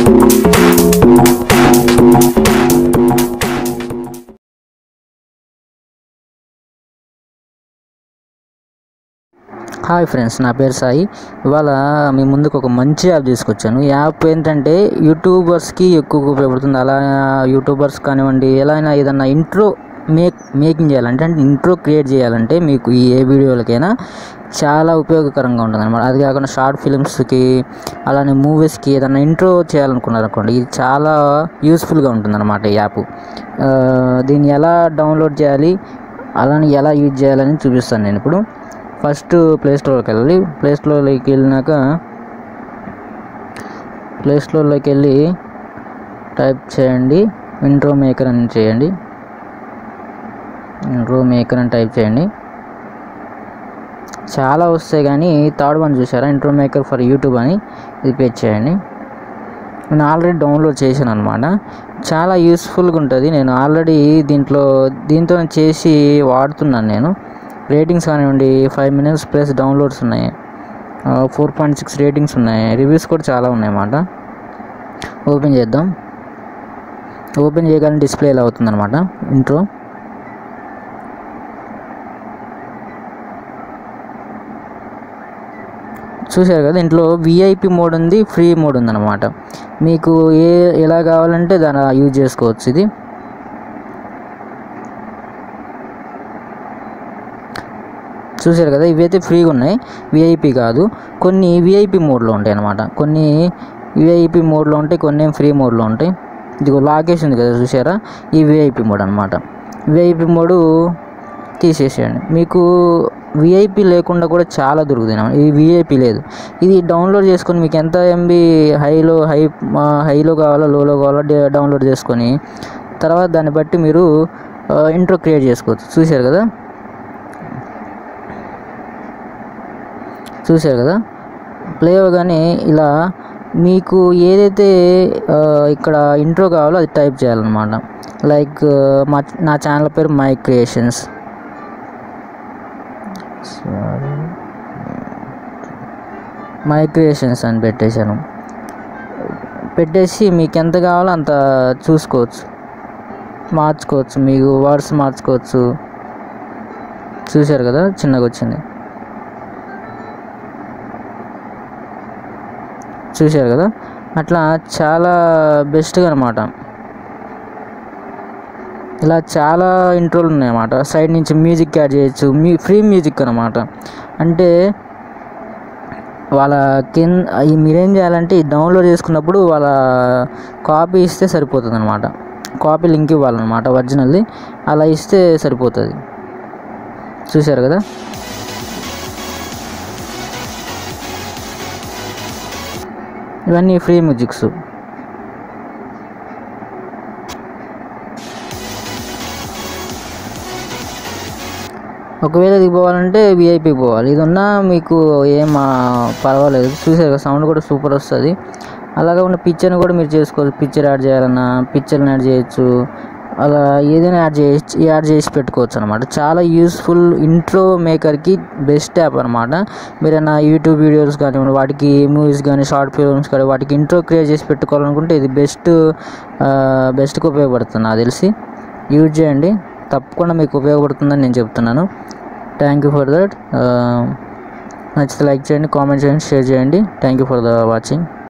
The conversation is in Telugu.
హాయ్ ఫ్రెండ్స్ నా పేరు సాయి ఇవాళ మీ ముందుకు ఒక మంచి యాప్ తీసుకొచ్చాను ఈ యాప్ ఏంటంటే యూట్యూబర్స్కి ఎక్కువగా ఉపయోగపడుతుంది అలా యూట్యూబర్స్ కానివ్వండి ఎలా అయినా ఏదన్నా ఇంట్రో మేక్ మేకింగ్ చేయాలంటే అంటే ఇంట్రో క్రియేట్ చేయాలంటే మీకు ఈ ఏ వీడియోలకైనా చాలా ఉపయోగకరంగా ఉంటుంది అనమాట అది కాకుండా షార్ట్ ఫిలిమ్స్కి అలానే మూవీస్కి ఏదైనా ఇంట్రో చేయాలనుకున్నారనుకోండి ఇది చాలా యూస్ఫుల్గా ఉంటుంది అనమాట ఈ యాప్ ఆ, దీన్ని ఎలా డౌన్లోడ్ చేయాలి అలానే ఎలా యూజ్ చేయాలని చూపిస్తాను నేను ఇప్పుడు ఫస్ట్ ప్లే స్టోర్కి వెళ్ళాలి ప్లే స్టోర్లోకి వెళ్ళినాక ప్లే స్టోర్లోకి వెళ్ళి టైప్ చేయండి ఇంట్రో మేకర్ అని చేయండి ఇంట్రో మేకర్ అని టైప్ చేయండి చాలా వస్తాయి కానీ థర్డ్ వన్ చూసారా ఇంట్రో మేకర్ ఫర్ యూట్యూబ్ అని ఇది పే చేయండి నేను ఆల్రెడీ డౌన్లోడ్ చేశాను అనమాట చాలా యూస్ఫుల్గా ఉంటుంది నేను ఆల్రెడీ దీంట్లో దీంతో చేసి వాడుతున్నాను నేను రేటింగ్స్ కానివ్వండి ఫైవ్ మినిట్స్ ప్లస్ డౌన్లోడ్స్ ఉన్నాయి ఫోర్ పాయింట్ సిక్స్ రేటింగ్స్ ఉన్నాయి రివ్యూస్ కూడా చాలా ఉన్నాయి అన్నమాట ఓపెన్ చేద్దాం ఓపెన్ చేయగానే డిస్ప్లే ఇలా అవుతుందన్నమాట ఇంట్రో చూశారు కదా ఇంట్లో విఐపి మోడ్ ఉంది ఫ్రీ మోడ్ ఉందన్నమాట మీకు ఏ ఎలా కావాలంటే దాన్ని యూజ్ చేసుకోవచ్చు ఇది చూశారు కదా ఇవైతే ఫ్రీగా ఉన్నాయి విఐపి కాదు కొన్ని విఐపి మోడ్లో ఉంటాయి అన్నమాట కొన్ని విఐపి మోడ్లో ఉంటాయి కొన్ని ఫ్రీ మోడ్లో ఉంటాయి ఇదిగో లాకేష్ ఉంది కదా చూసారా ఈ విఐపి మోడ్ అనమాట విఐపి మోడు తీసేసేయండి మీకు విఐపి లేకుండా కూడా చాలా దొరుకుతాయి అన్నమాట. ఇది విఐపి లేదు ఇది డౌన్లోడ్ చేసుకొని మీకు ఎంత ఎంబీ హైలో హై హైలో కావాలో లోలో కావాలో డే- డౌన్లోడ్ చేసుకొని తర్వాత దాన్ని బట్టి మీరు ఇంట్రో క్రియేట్ చేసుకోవచ్చు చూశారు కదా చూశారు కదా ప్లే అవ్వగానే ఇలా మీకు ఏదైతే ఆ, ఇక్కడ ఇంట్రో కావాలో అది టైప్ చేయాలన్నమాట లైక్ మా నా ఛానల్ పేరు మై క్రియేషన్స్ మై క్రియేషన్స్ అని పెట్టేశాను పెట్టేసి మీకు ఎంత కావాలో అంత చూసుకోవచ్చు మార్చుకోవచ్చు మీకు వర్డ్స్ మార్చుకోవచ్చు చూశారు కదా చిన్నగా వచ్చింది చూశారు కదా అట్లా చాలా బెస్ట్గా అనమాట ఇలా చాలా ఇంట్రోలు ఉన్నాయన్నమాట సైడ్ నుంచి మ్యూజిక్ యాడ్ చేయొచ్చు మ్యూ ఫ్రీ మ్యూజిక్ అనమాట అంటే వాళ్ళ కింద ఈ మీరేం చేయాలంటే ఈ డౌన్లోడ్ చేసుకున్నప్పుడు వాళ్ళ కాపీ ఇస్తే సరిపోతుంది అనమాట కాపీ లింక్ ఇవ్వాలన్నమాట ఒరిజినల్ది అలా ఇస్తే సరిపోతుంది చూశారు కదా ఇవన్నీ ఫ్రీ మ్యూజిక్స్ ఒకవేళ ఇది పోవాలంటే విఐపి పోవాలి ఇది ఉన్నా మీకు ఏం ఆ, పర్వాలేదు చూసారు కదా సౌండ్ కూడా సూపర్ వస్తుంది అలాగే ఉన్న పిక్చర్ని కూడా మీరు చేసుకోవచ్చు పిక్చర్ యాడ్ చేయాలన్నా పిక్చర్ని యాడ్ చేయొచ్చు అలా ఏదైనా యాడ్ చేయొచ్చు యాడ్ చేసి పెట్టుకోవచ్చు అనమాట చాలా యూస్ఫుల్ ఇంట్రో మేకర్కి బెస్ట్ యాప్ అనమాట మీరైనా యూట్యూబ్ వీడియోస్ కానివ్వండి వాటికి మూవీస్ కానీ షార్ట్ ఫిల్మ్స్ కానీ వాటికి ఇంట్రో క్రియేట్ చేసి పెట్టుకోవాలనుకుంటే ఇది బెస్ట్ బెస్ట్కి ఉపయోగపడుతుంది నాకు తెలిసి యూజ్ చేయండి తప్పకుండా మీకు ఉపయోగపడుతుందని నేను చెప్తున్నాను థ్యాంక్ యూ ఫర్ దట్ నచ్చితే లైక్ చేయండి కామెంట్ చేయండి షేర్ చేయండి thank you for the watching